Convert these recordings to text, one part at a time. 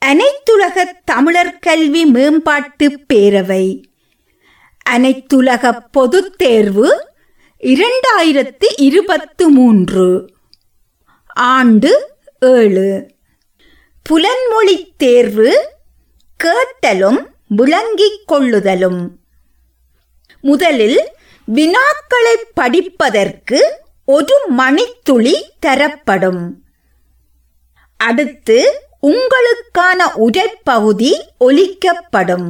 அனைத்துலக தமிழர் கல்வி மேம்பாட்டு பேரவை அனைத்துலக பொதுத் தேர்வு இரண்டாயிரத்தி இருபத்து மூன்று ஆண்டு ஏழு புலன்மொழி தேர்வு கேட்டலும் விளங்கிக் கொள்ளுதலும் முதலில் வினாக்களை படிப்பதற்கு ஒரு மணித்துளி தரப்படும் அடுத்து உங்களுக்கான உரைப்பகுதி ஒலிக்கப்படும்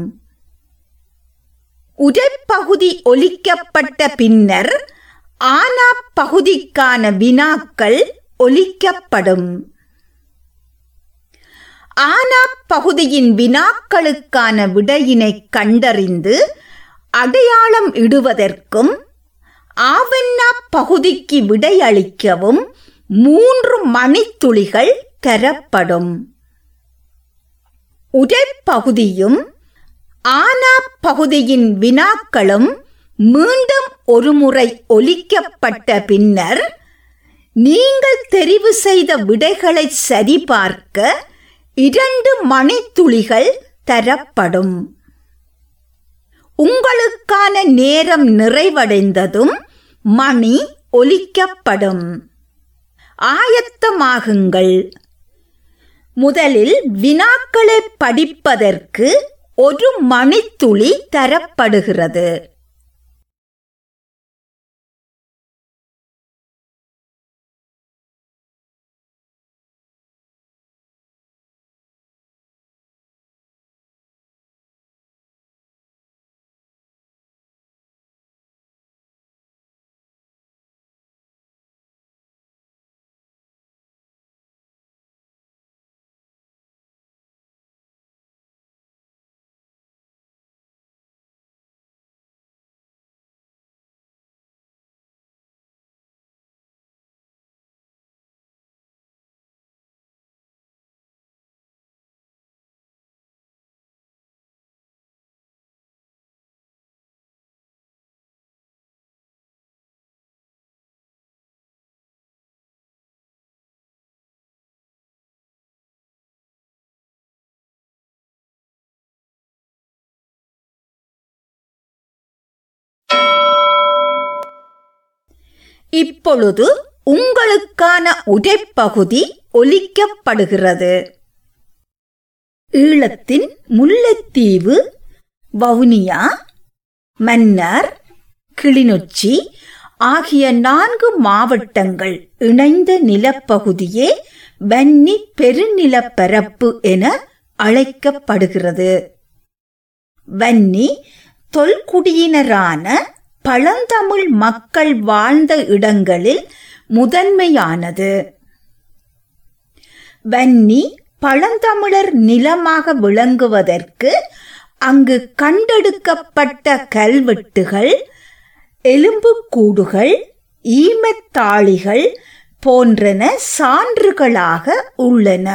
உரைப்பகுதி ஒலிக்கப்பட்ட பின்னர் ஆனா பகுதிக்கான வினாக்கள் ஒலிக்கப்படும் ஆனா பகுதியின் வினாக்களுக்கான விடையினை கண்டறிந்து அடையாளம் இடுவதற்கும் ஆவண்ணா பகுதிக்கு விடையளிக்கவும் மூன்று மணித்துளிகள் தரப்படும் உரைப்பகுதியும் ஆனா பகுதியின் வினாக்களும் மீண்டும் ஒருமுறை ஒலிக்கப்பட்ட பின்னர் நீங்கள் தெரிவு செய்த விடைகளை சரிபார்க்க இரண்டு மணித்துளிகள் தரப்படும் உங்களுக்கான நேரம் நிறைவடைந்ததும் மணி ஒலிக்கப்படும் ஆயத்தமாகுங்கள் முதலில் வினாக்களை படிப்பதற்கு ஒரு மணித்துளி தரப்படுகிறது இப்பொழுது உங்களுக்கான உரைப்பகுதி ஒலிக்கப்படுகிறது ஈழத்தின் முல்லைத்தீவு வவுனியா மன்னார் கிளிநொச்சி ஆகிய நான்கு மாவட்டங்கள் இணைந்த நிலப்பகுதியே வன்னி பெருநிலப்பரப்பு என அழைக்கப்படுகிறது வன்னி தொல்குடியினரான பழந்தமிழ் மக்கள் வாழ்ந்த இடங்களில் முதன்மையானது வன்னி பழந்தமிழர் நிலமாக விளங்குவதற்கு அங்கு கண்டெடுக்கப்பட்ட கல்வெட்டுகள் எலும்புக்கூடுகள் ஈமத்தாளிகள் போன்றன சான்றுகளாக உள்ளன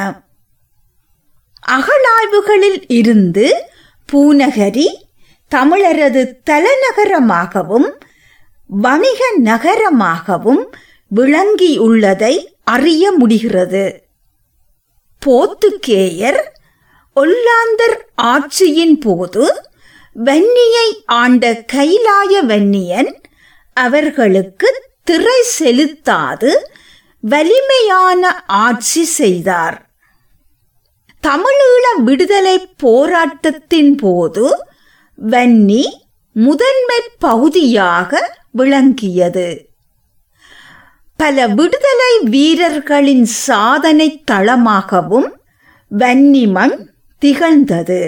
அகழாய்வுகளில் இருந்து பூநகரி தமிழரது தலைநகரமாகவும் வணிக நகரமாகவும் விளங்கியுள்ளதை அறிய முடிகிறது போத்துக்கேயர் ஒல்லாந்தர் ஆட்சியின் போது வன்னியை ஆண்ட கைலாய வன்னியன் அவர்களுக்கு திரை செலுத்தாது வலிமையான ஆட்சி செய்தார் தமிழீழ விடுதலை போராட்டத்தின் போது வன்னி முதன்மை பகுதியாக விளங்கியது பல விடுதலை வீரர்களின் சாதனை தளமாகவும் வன்னிமண் திகழ்ந்தது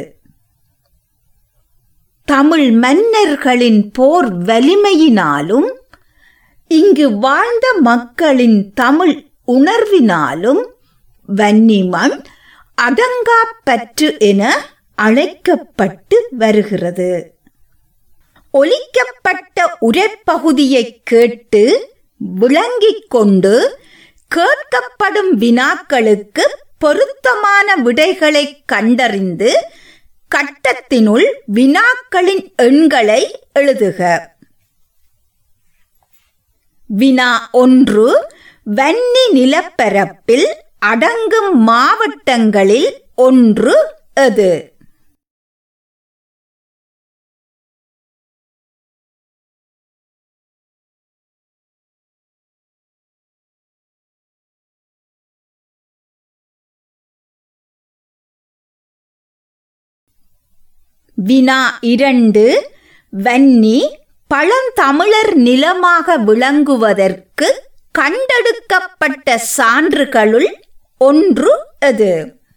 தமிழ் மன்னர்களின் போர் வலிமையினாலும் இங்கு வாழ்ந்த மக்களின் தமிழ் உணர்வினாலும் வன்னிமண் அடங்கா பற்று என அழைக்கப்பட்டு வருகிறது ஒலிக்கப்பட்ட உரைப்பகுதியை கேட்டு விளங்கிக் கொண்டு கேட்கப்படும் வினாக்களுக்கு பொருத்தமான விடைகளை கண்டறிந்து கட்டத்தினுள் வினாக்களின் எண்களை எழுதுக வினா ஒன்று வன்னி நிலப்பரப்பில் அடங்கும் மாவட்டங்களில் ஒன்று எது வினா இரண்டு வன்னி பழந்தமிழர் நிலமாக விளங்குவதற்கு கண்டெடுக்கப்பட்ட சான்றுகளுள் ஒன்று எது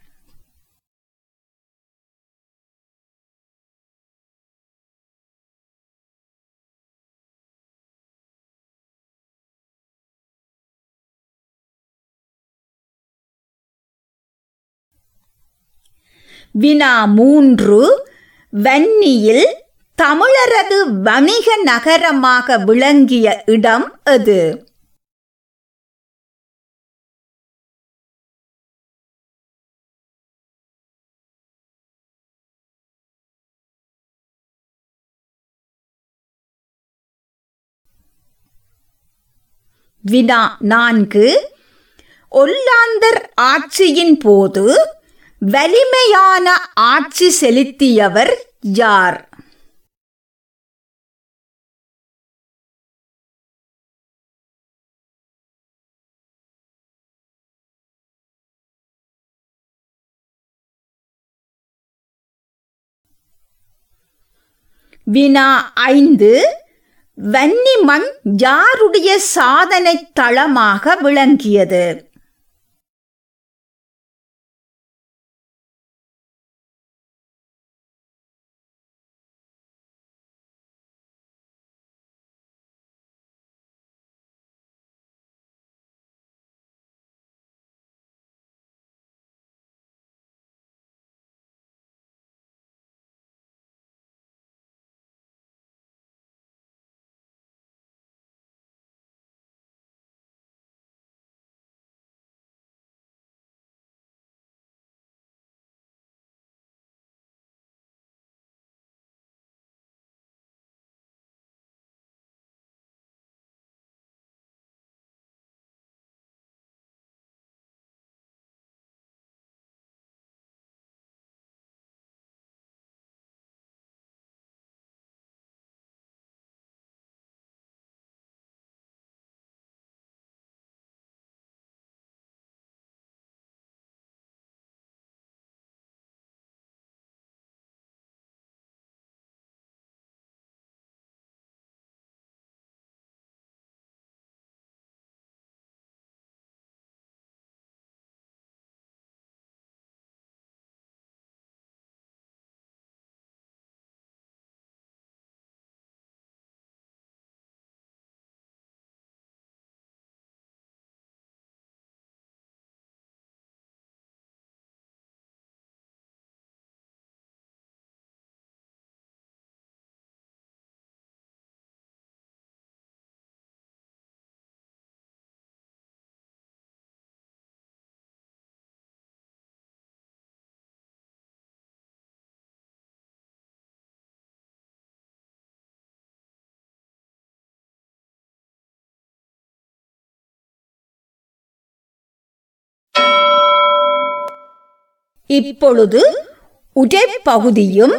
வினா மூன்று வன்னியில் தமிழரது வணிக நகரமாக விளங்கிய இடம் எது வினா நான்கு ஒல்லாந்தர் ஆட்சியின் போது வலிமையான ஆட்சி செலுத்தியவர் யார் வினா ஐந்து வன்னிமண் யாருடைய சாதனை தளமாக விளங்கியது இப்பொழுது உரைப்பகுதியும்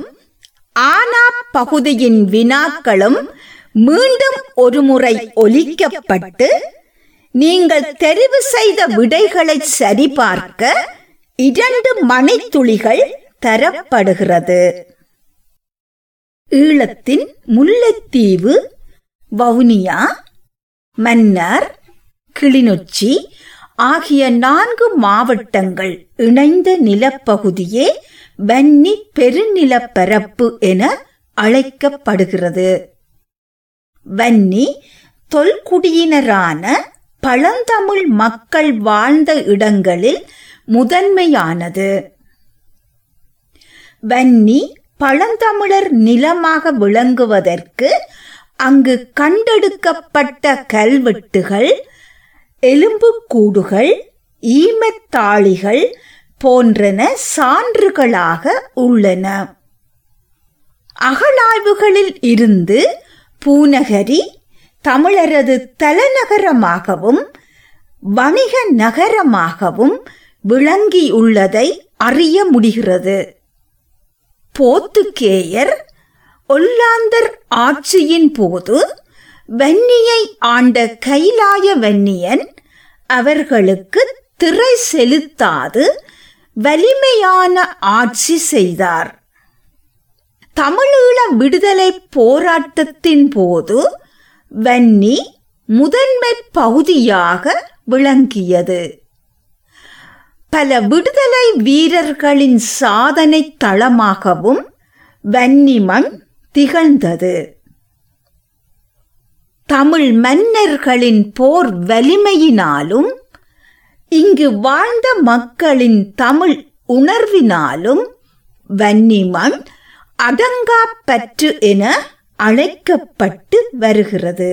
ஆனா பகுதியின் வினாக்களும் மீண்டும் ஒருமுறை ஒலிக்கப்பட்டு நீங்கள் தெரிவு செய்த விடைகளை சரிபார்க்க இரண்டு மணித்துளிகள் தரப்படுகிறது ஈழத்தின் முல்லைத்தீவு வவுனியா மன்னார் கிளிநொச்சி ஆகிய நான்கு மாவட்டங்கள் இணைந்த நிலப்பகுதியே வன்னி பெருநிலப்பரப்பு என அழைக்கப்படுகிறது வன்னி தொல்குடியினரான பழந்தமிழ் மக்கள் வாழ்ந்த இடங்களில் முதன்மையானது வன்னி பழந்தமிழர் நிலமாக விளங்குவதற்கு அங்கு கண்டெடுக்கப்பட்ட கல்வெட்டுகள் எலும்புக்கூடுகள் ஈமத்தாளிகள் போன்றன சான்றுகளாக உள்ளன அகழாய்வுகளில் இருந்து பூநகரி தமிழரது தலைநகரமாகவும் வணிக நகரமாகவும் விளங்கியுள்ளதை அறிய முடிகிறது போத்துக்கேயர் ஒல்லாந்தர் ஆட்சியின் போது வன்னியை ஆண்ட கைலாய வன்னியன் அவர்களுக்கு திரை செலுத்தாது வலிமையான ஆட்சி செய்தார் தமிழீழ விடுதலை போராட்டத்தின் போது வன்னி முதன்மை பகுதியாக விளங்கியது பல விடுதலை வீரர்களின் சாதனை தளமாகவும் வன்னிமண் திகழ்ந்தது தமிழ் மன்னர்களின் போர் வலிமையினாலும் இங்கு வாழ்ந்த மக்களின் தமிழ் உணர்வினாலும் வன்னிமண் அடங்காப்பற்று என அழைக்கப்பட்டு வருகிறது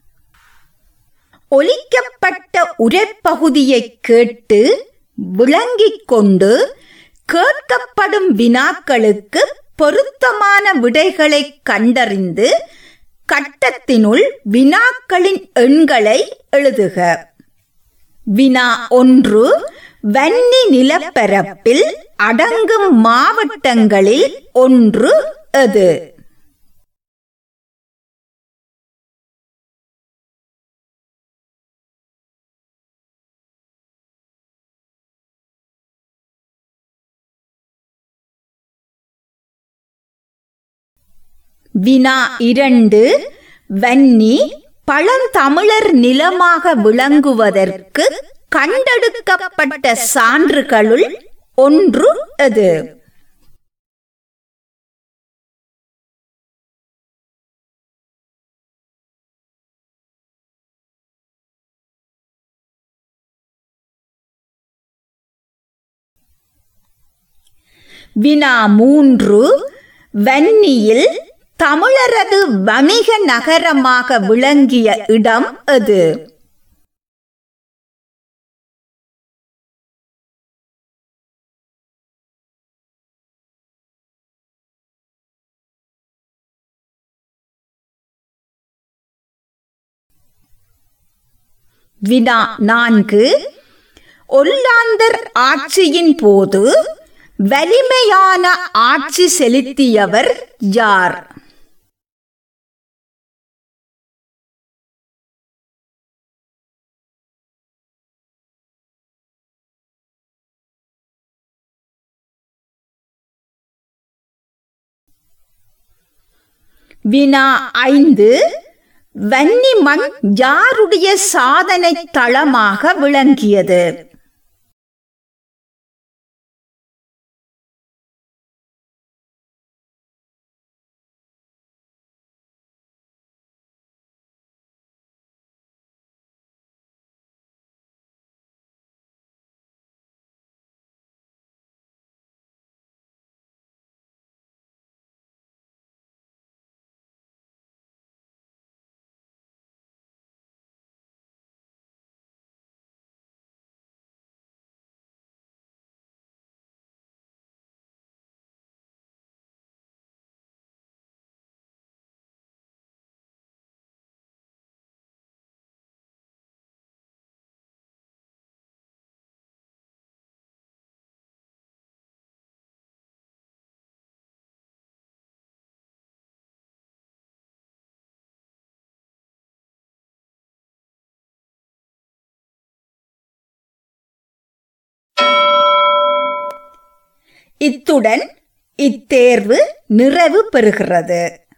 ஒலிக்கப்பட்ட உரைப்பகுதியை கேட்டு விளங்கிக் கொண்டு கேட்கப்படும் வினாக்களுக்கு பொருத்தமான விடைகளை கண்டறிந்து கட்டத்தினுள் வினாக்களின் எண்களை எழுதுக வினா ஒன்று வன்னி நிலப்பரப்பில் அடங்கும் மாவட்டங்களில் ஒன்று எது வினா இரண்டு வன்னி பழந்தமிழர் நிலமாக விளங்குவதற்கு கண்டெடுக்கப்பட்ட சான்றுகளுள் ஒன்று எது வினா மூன்று வன்னியில் தமிழரது வணிக நகரமாக விளங்கிய இடம் எது வினா நான்கு ஒல்லாந்தர் ஆட்சியின் போது வலிமையான ஆட்சி செலுத்தியவர் யார் வினா ஐந்து வன்னிமண் யாருடைய சாதனை தளமாக விளங்கியது இத்துடன் இத்தேர்வு நிறைவு பெறுகிறது